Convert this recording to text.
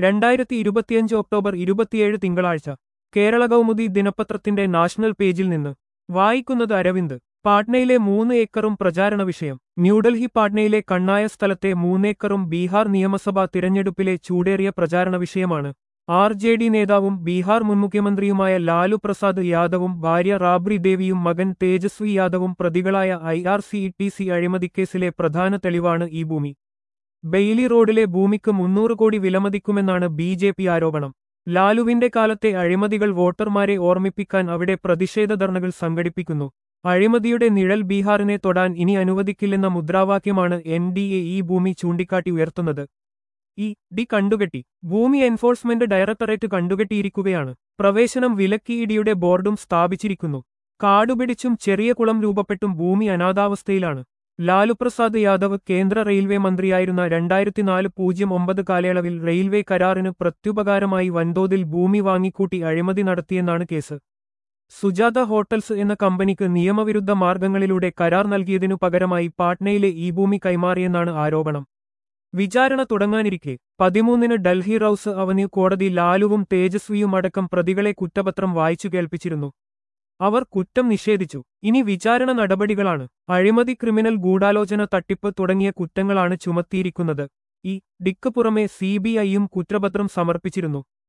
രണ്ടായിരത്തി ഇരുപത്തിയഞ്ച് ഒക്ടോബർ ഇരുപത്തിയേഴ് തിങ്കളാഴ്ച കേരള കൗമുദി ദിനപത്രത്തിന്റെ നാഷണൽ പേജിൽ നിന്ന് വായിക്കുന്നത് അരവിന്ദ് പാട്നയിലെ മൂന്ന് ഏക്കറും പ്രചാരണ വിഷയം ന്യൂഡൽഹി പാട്നയിലെ കണ്ണായ സ്ഥലത്തെ മൂന്നേക്കറും ബീഹാർ നിയമസഭാ തിരഞ്ഞെടുപ്പിലെ ചൂടേറിയ പ്രചാരണ വിഷയമാണ് ആർ ജെ ഡി നേതാവും ബീഹാർ മുൻ മുഖ്യമന്ത്രിയുമായ ലാലു പ്രസാദ് യാദവും ഭാര്യ റാബ്രി ദേവിയും മകൻ തേജസ്വി യാദവും പ്രതികളായ I R C T C അഴിമതിക്കേസിലെ പ്രധാന തെളിവാണ് ഈ ഭൂമി ബെയിലി റോഡിലെ ഭൂമിക്ക് മുന്നൂറ് കോടി വിലമതിക്കുമെന്നാണ് ബി ജെ പി ആരോപണം ലാലുവിന്റെ കാലത്തെ അഴിമതികൾ വോട്ടർമാരെ ഓർമ്മിപ്പിക്കാൻ അവിടെ പ്രതിഷേധ ധർണകൾ സംഘടിപ്പിക്കുന്നു അഴിമതിയുടെ നിഴൽ ബീഹാറിനെ തൊടാൻ ഇനി അനുവദിക്കില്ലെന്ന മുദ്രാവാക്യമാണ് എൻ ഡി എ ഈ ഭൂമി ചൂണ്ടിക്കാട്ടി ഉയർത്തുന്നത് ഈ ഡി കണ്ടുകെട്ടി ഭൂമി എൻഫോഴ്സ്മെന്റ് ഡയറക്ടറേറ്റ് കണ്ടുകെട്ടിയിരിക്കുകയാണ് പ്രവേശനം വിലക്കി ഇഡിയുടെ ബോർഡും സ്ഥാപിച്ചിരിക്കുന്നു കാടുപിടിച്ചും ചെറിയ കുളം രൂപപ്പെട്ടും ഭൂമി അനാഥാവസ്ഥയിലാണ് ലാലു പ്രസാദ് യാദവ് കേന്ദ്ര റെയിൽവേ മന്ത്രിയായിരുന്ന രണ്ടായിരത്തിനാല് പൂജ്യം ഒമ്പത് കാലയളവിൽ റെയിൽവേ കരാറിന് പ്രത്യുപകാരമായി വൻതോതിൽ ഭൂമി വാങ്ങിക്കൂട്ടി അഴിമതി നടത്തിയെന്നാണ് കേസ് സുജാത ഹോട്ടൽസ് എന്ന കമ്പനിക്ക് നിയമവിരുദ്ധ മാർഗങ്ങളിലൂടെ കരാർ നൽകിയതിനു പകരമായി പാട്നയിലെ ഈ ഭൂമി കൈമാറിയെന്നാണ് ആരോപണം വിചാരണ തുടങ്ങാനിരിക്കെ പതിമൂന്നിന് ഡൽഹി റൌസ് അവന്യൂ കോടതി ലാലുവും തേജസ്വിയും അടക്കം പ്രതികളെ കുറ്റപത്രം വായിച്ചു കേൾപ്പിച്ചിരുന്നു അവർ കുറ്റം നിഷേധിച്ചു ഇനി വിചാരണ നടപടികളാണ് അഴിമതി ക്രിമിനൽ ഗൂഢാലോചന തട്ടിപ്പ് തുടങ്ങിയ കുറ്റങ്ങളാണ് ചുമത്തിയിരിക്കുന്നത് ഈ ഡിക്ക് പുറമെ സിബിഐയും കുറ്റപത്രം സമർപ്പിച്ചിരുന്നു